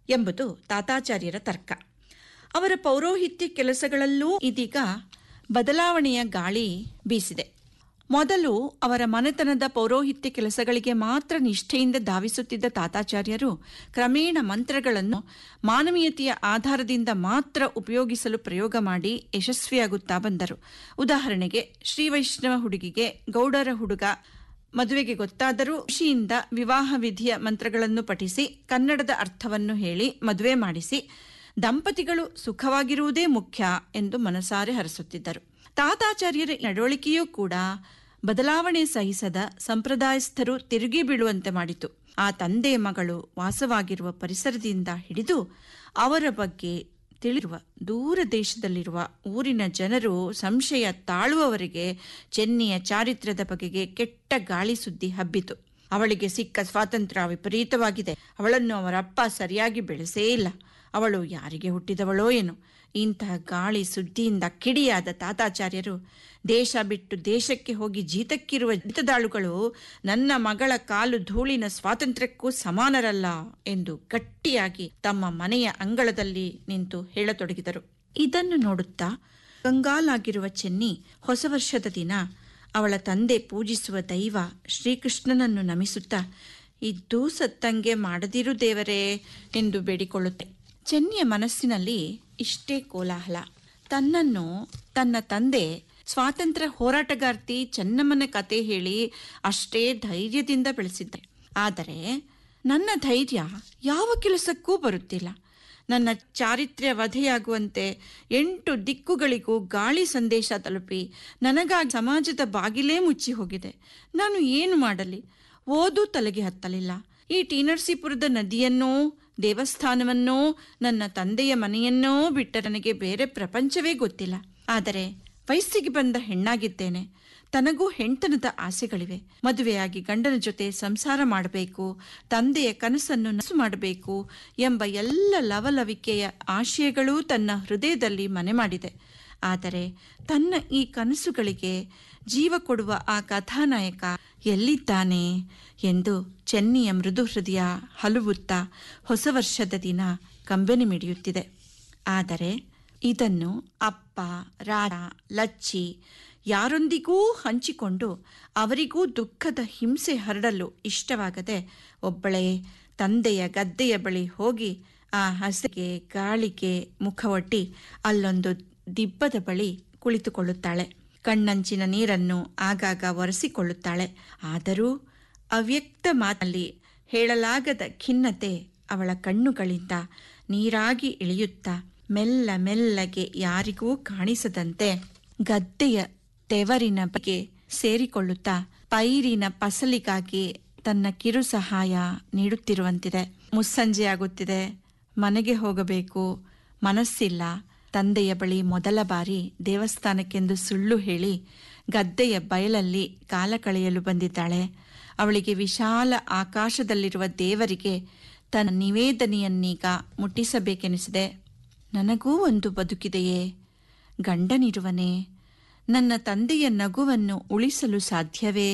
ಎಂಬುದು ತಾತಾಚಾರ್ಯರ ತರ್ಕ ಅವರ ಪೌರೋಹಿತ್ಯ ಕೆಲಸಗಳಲ್ಲೂ ಇದೀಗ ಬದಲಾವಣೆಯ ಗಾಳಿ ಬೀಸಿದೆ ಮೊದಲು ಅವರ ಮನೆತನದ ಪೌರೋಹಿತ್ಯ ಕೆಲಸಗಳಿಗೆ ಮಾತ್ರ ನಿಷ್ಠೆಯಿಂದ ಧಾವಿಸುತ್ತಿದ್ದ ತಾತಾಚಾರ್ಯರು ಕ್ರಮೇಣ ಮಂತ್ರಗಳನ್ನು ಮಾನವೀಯತೆಯ ಆಧಾರದಿಂದ ಮಾತ್ರ ಉಪಯೋಗಿಸಲು ಪ್ರಯೋಗ ಮಾಡಿ ಯಶಸ್ವಿಯಾಗುತ್ತಾ ಬಂದರು ಉದಾಹರಣೆಗೆ ಶ್ರೀ ವೈಷ್ಣವ ಹುಡುಗಿಗೆ ಗೌಡರ ಹುಡುಗ ಮದುವೆಗೆ ಗೊತ್ತಾದರೂ ಖುಷಿಯಿಂದ ವಿವಾಹ ವಿಧಿಯ ಮಂತ್ರಗಳನ್ನು ಪಠಿಸಿ ಕನ್ನಡದ ಅರ್ಥವನ್ನು ಹೇಳಿ ಮದುವೆ ಮಾಡಿಸಿ ದಂಪತಿಗಳು ಸುಖವಾಗಿರುವುದೇ ಮುಖ್ಯ ಎಂದು ಮನಸಾರೆ ಹರಸುತ್ತಿದ್ದರು ತಾತಾಚಾರ್ಯರ ನಡವಳಿಕೆಯೂ ಕೂಡ ಬದಲಾವಣೆ ಸಹಿಸದ ಸಂಪ್ರದಾಯಸ್ಥರು ತಿರುಗಿ ಬೀಳುವಂತೆ ಮಾಡಿತು ಆ ತಂದೆ ಮಗಳು ವಾಸವಾಗಿರುವ ಪರಿಸರದಿಂದ ಹಿಡಿದು ಅವರ ಬಗ್ಗೆ ತಿಳಿರುವ ದೂರ ದೇಶದಲ್ಲಿರುವ ಊರಿನ ಜನರು ಸಂಶಯ ತಾಳುವವರೆಗೆ ಚೆನ್ನಿಯ ಚಾರಿತ್ರ್ಯದ ಬಗೆಗೆ ಕೆಟ್ಟ ಗಾಳಿ ಸುದ್ದಿ ಹಬ್ಬಿತು ಅವಳಿಗೆ ಸಿಕ್ಕ ಸ್ವಾತಂತ್ರ್ಯ ವಿಪರೀತವಾಗಿದೆ ಅವಳನ್ನು ಅವರಪ್ಪ ಸರಿಯಾಗಿ ಬೆಳೆಸೇ ಇಲ್ಲ ಅವಳು ಯಾರಿಗೆ ಹುಟ್ಟಿದವಳೋ ಏನು ಇಂತಹ ಗಾಳಿ ಸುದ್ದಿಯಿಂದ ಕಿಡಿಯಾದ ತಾತಾಚಾರ್ಯರು ದೇಶ ಬಿಟ್ಟು ದೇಶಕ್ಕೆ ಹೋಗಿ ಜೀತಕ್ಕಿರುವ ಜೀತದಾಳುಗಳು ನನ್ನ ಮಗಳ ಕಾಲು ಧೂಳಿನ ಸ್ವಾತಂತ್ರ್ಯಕ್ಕೂ ಸಮಾನರಲ್ಲ ಎಂದು ಗಟ್ಟಿಯಾಗಿ ತಮ್ಮ ಮನೆಯ ಅಂಗಳದಲ್ಲಿ ನಿಂತು ಹೇಳತೊಡಗಿದರು ಇದನ್ನು ನೋಡುತ್ತಾ ಕಂಗಾಲಾಗಿರುವ ಚೆನ್ನಿ ಹೊಸ ವರ್ಷದ ದಿನ ಅವಳ ತಂದೆ ಪೂಜಿಸುವ ದೈವ ಶ್ರೀಕೃಷ್ಣನನ್ನು ನಮಿಸುತ್ತಾ ಇದ್ದೂ ಸತ್ತಂಗೆ ಮಾಡದಿರು ದೇವರೇ ಎಂದು ಬೇಡಿಕೊಳ್ಳುತ್ತೆ ಚೆನ್ನಿಯ ಮನಸ್ಸಿನಲ್ಲಿ ಇಷ್ಟೇ ಕೋಲಾಹಲ ತನ್ನನ್ನು ತನ್ನ ತಂದೆ ಸ್ವಾತಂತ್ರ್ಯ ಹೋರಾಟಗಾರ್ತಿ ಚೆನ್ನಮ್ಮನ ಕತೆ ಹೇಳಿ ಅಷ್ಟೇ ಧೈರ್ಯದಿಂದ ಬೆಳೆಸಿದ್ದೆ ಆದರೆ ನನ್ನ ಧೈರ್ಯ ಯಾವ ಕೆಲಸಕ್ಕೂ ಬರುತ್ತಿಲ್ಲ ನನ್ನ ಚಾರಿತ್ರ್ಯ ವಧೆಯಾಗುವಂತೆ ಎಂಟು ದಿಕ್ಕುಗಳಿಗೂ ಗಾಳಿ ಸಂದೇಶ ತಲುಪಿ ನನಗಾಗಿ ಸಮಾಜದ ಬಾಗಿಲೇ ಮುಚ್ಚಿ ಹೋಗಿದೆ ನಾನು ಏನು ಮಾಡಲಿ ಓದು ತಲೆಗೆ ಹತ್ತಲಿಲ್ಲ ಈ ಟಿ.ನರಸೀಪುರದ ನದಿಯನ್ನೋ ದೇವಸ್ಥಾನವನ್ನೋ ನನ್ನ ತಂದೆಯ ಮನೆಯನ್ನೋ ಬಿಟ್ಟ ನನಗೆ ಬೇರೆ ಪ್ರಪಂಚವೇ ಗೊತ್ತಿಲ್ಲ ಆದರೆ ವಯಸ್ಸಿಗೆ ಬಂದ ಹೆಣ್ಣಾಗಿದ್ದೇನೆ ತನಗೂ ಹೆಣ್ತನದ ಆಸೆಗಳಿವೆ ಮದುವೆಯಾಗಿ ಗಂಡನ ಜೊತೆ ಸಂಸಾರ ಮಾಡಬೇಕು ತಂದೆಯ ಕನಸನ್ನು ನಸು ಮಾಡಬೇಕು ಎಂಬ ಎಲ್ಲ ಲವಲವಿಕೆಯ ಆಶಯಗಳೂ ತನ್ನ ಹೃದಯದಲ್ಲಿ ಮನೆ ಮಾಡಿದೆ ಆದರೆ ತನ್ನ ಈ ಕನಸುಗಳಿಗೆ ಜೀವ ಕೊಡುವ ಆ ಕಥಾನಾಯಕ ಎಲ್ಲಿದ್ದಾನೆ ಎಂದು ಚೆನ್ನಿಯ ಮೃದು ಹೃದಯ ಹಲುವುತ್ತಾ ಹೊಸ ವರ್ಷದ ದಿನ ಕಂಬನಿ ಮಿಡಿಯುತ್ತಿದೆ ಆದರೆ ಇದನ್ನು ಅಪ್ಪ ರಾಡ ಲಚ್ಚಿ ಯಾರೊಂದಿಗೂ ಹಂಚಿಕೊಂಡು ಅವರಿಗೂ ದುಃಖದ ಹಿಂಸೆ ಹರಡಲು ಇಷ್ಟವಾಗದೆ ಒಬ್ಬಳೇ ತಂದೆಯ ಗದ್ದೆಯ ಬಳಿ ಹೋಗಿ ಆ ಹಸೆಗೆ ಗಾಳಿಗೆ ಮುಖವೊಡ್ಡಿ ಅಲ್ಲೊಂದು ದಿಬ್ಬದ ಬಳಿ ಕುಳಿತುಕೊಳ್ಳುತ್ತಾಳೆ ಕಣ್ಣಂಚಿನ ನೀರನ್ನು ಆಗಾಗ ಒರೆಸಿಕೊಳ್ಳುತ್ತಾಳೆ ಆದರೂ ಅವ್ಯಕ್ತ ಮಾತಲ್ಲಿ ಹೇಳಲಾಗದ ಖಿನ್ನತೆ ಅವಳ ಕಣ್ಣುಗಳಿಂದ ನೀರಾಗಿ ಇಳಿಯುತ್ತಾ ಮೆಲ್ಲ ಮೆಲ್ಲಗೆ ಯಾರಿಗೂ ಕಾಣಿಸದಂತೆ ಗದ್ದೆಯ ತೆವರಿನ ಬಗ್ಗೆ ಸೇರಿಕೊಳ್ಳುತ್ತಾ ಪೈರಿನ ಫಸಲಿಗಾಗಿ ತನ್ನ ಕಿರು ಸಹಾಯ ನೀಡುತ್ತಿರುವಂತಿದೆ ಮುಸ್ಸಂಜೆಯಾಗುತ್ತಿದೆ ಮನೆಗೆ ಹೋಗಬೇಕು ಮನಸ್ಸಿಲ್ಲ ತಂದೆಯ ಬಳಿ ಮೊದಲ ಬಾರಿ ದೇವಸ್ಥಾನಕ್ಕೆಂದು ಸುಳ್ಳು ಹೇಳಿ ಗದ್ದೆಯ ಬಯಲಲ್ಲಿ ಕಾಲ ಕಳೆಯಲು ಬಂದಿದ್ದಾಳೆ ಅವಳಿಗೆ ವಿಶಾಲ ಆಕಾಶದಲ್ಲಿರುವ ದೇವರಿಗೆ ತನ್ನ ನಿವೇದನೆಯನ್ನೀಗ ಮುಟ್ಟಿಸಬೇಕೆನಿಸಿದೆ ನನಗೂ ಒಂದು ಬದುಕಿದೆಯೇ ಗಂಡನಿರುವನೇ ನನ್ನ ತಂದೆಯ ನಗುವನ್ನು ಉಳಿಸಲು ಸಾಧ್ಯವೇ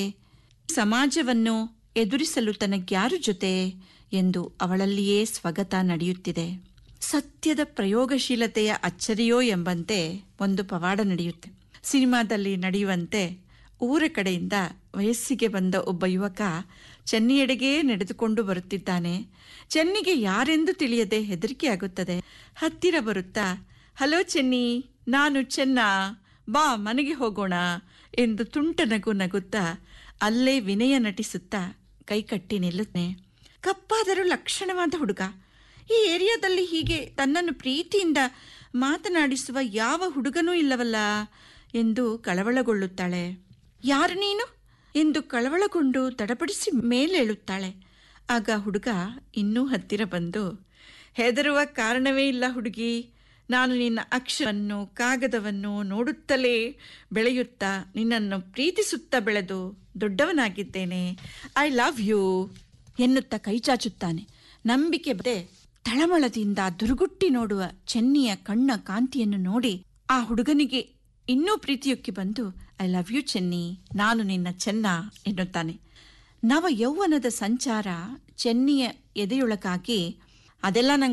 ಸಮಾಜವನ್ನು ಎದುರಿಸಲು ತನಗ್ಯಾರು ಜೊತೆ ಎಂದು ಅವಳಲ್ಲಿಯೇ ಸ್ವಗತ ನಡೆಯುತ್ತಿದೆ ಸತ್ಯದ ಪ್ರಯೋಗಶೀಲತೆಯ ಅಚ್ಚರಿಯೋ ಎಂಬಂತೆ ಒಂದು ಪವಾಡ ನಡೆಯುತ್ತೆ ಸಿನಿಮಾದಲ್ಲಿ ನಡೆಯುವಂತೆ ಊರ ಕಡೆಯಿಂದ ವಯಸ್ಸಿಗೆ ಬಂದ ಒಬ್ಬ ಯುವಕ ಚೆನ್ನಿಯೆಡೆಗೆ ನಡೆದುಕೊಂಡು ಬರುತ್ತಿದ್ದಾನೆ ಚೆನ್ನಿಗೆ ಯಾರೆಂದು ತಿಳಿಯದೆ ಹೆದರಿಕೆಯಾಗುತ್ತದೆ ಹತ್ತಿರ ಬರುತ್ತಾ ಹಲೋ ಚೆನ್ನಿ ನಾನು ಚೆನ್ನ ಬಾ ಮನೆಗೆ ಹೋಗೋಣ ಎಂದು ತುಂಟ ನಗು ನಗುತ್ತಾ ಅಲ್ಲೇ ವಿನಯ ನಟಿಸುತ್ತಾ ಕೈಕಟ್ಟಿ ನಿಲ್ಲುತ್ತೆ ಕಪ್ಪಾದರೂ ಲಕ್ಷಣವಾದ ಹುಡುಗ ಈ ಏರಿಯಾದಲ್ಲಿ ಹೀಗೆ ತನ್ನನ್ನು ಪ್ರೀತಿಯಿಂದ ಮಾತನಾಡಿಸುವ ಯಾವ ಹುಡುಗನೂ ಇಲ್ಲವಲ್ಲ ಎಂದು ಕಳವಳಗೊಳ್ಳುತ್ತಾಳೆ ಯಾರು ನೀನು ಎಂದು ಕಳವಳಗೊಂಡು ತಡಪಡಿಸಿ ಮೇಲೇಳುತ್ತಾಳೆ ಆಗ ಹುಡುಗ ಇನ್ನೂ ಹತ್ತಿರ ಬಂದು ಹೆದರುವ ಕಾರಣವೇ ಇಲ್ಲ ಹುಡುಗಿ ನಾನು ನಿನ್ನ ಅಕ್ಷರವನ್ನು ಕಾಗದವನ್ನು ನೋಡುತ್ತಲೇ ಬೆಳೆಯುತ್ತಾ ನಿನ್ನನ್ನು ಪ್ರೀತಿಸುತ್ತಾ ಬೆಳೆದು ದೊಡ್ಡವನಾಗಿದ್ದೇನೆ ಐ ಲವ್ ಯು ಎನ್ನುತ್ತಾ ಕೈಚಾಚುತ್ತಾನೆ ನಂಬಿಕೆ ಬದೆ ತಳಮಳದಿಂದ ದುರುಗುಟ್ಟಿ ನೋಡುವ ಚೆನ್ನಿಯ ಕಣ್ಣ ಕಾಂತಿಯನ್ನು ನೋಡಿ ಆ ಹುಡುಗನಿಗೆ ಇನ್ನೂ ಪ್ರೀತಿಯೊಕ್ಕಿ ಬಂದು ಐ ಲವ್ ಯು ಚೆನ್ನಿ ನಾನು ನಿನ್ನ ಚೆನ್ನ ಎನ್ನುತ್ತಾನೆ ನವ ಯೌವನದ ಸಂಚಾರ ಚೆನ್ನಿಯ ಎದೆಯೊಳಗಾಗಿ ಅದೆಲ್ಲ ನಂಗೆ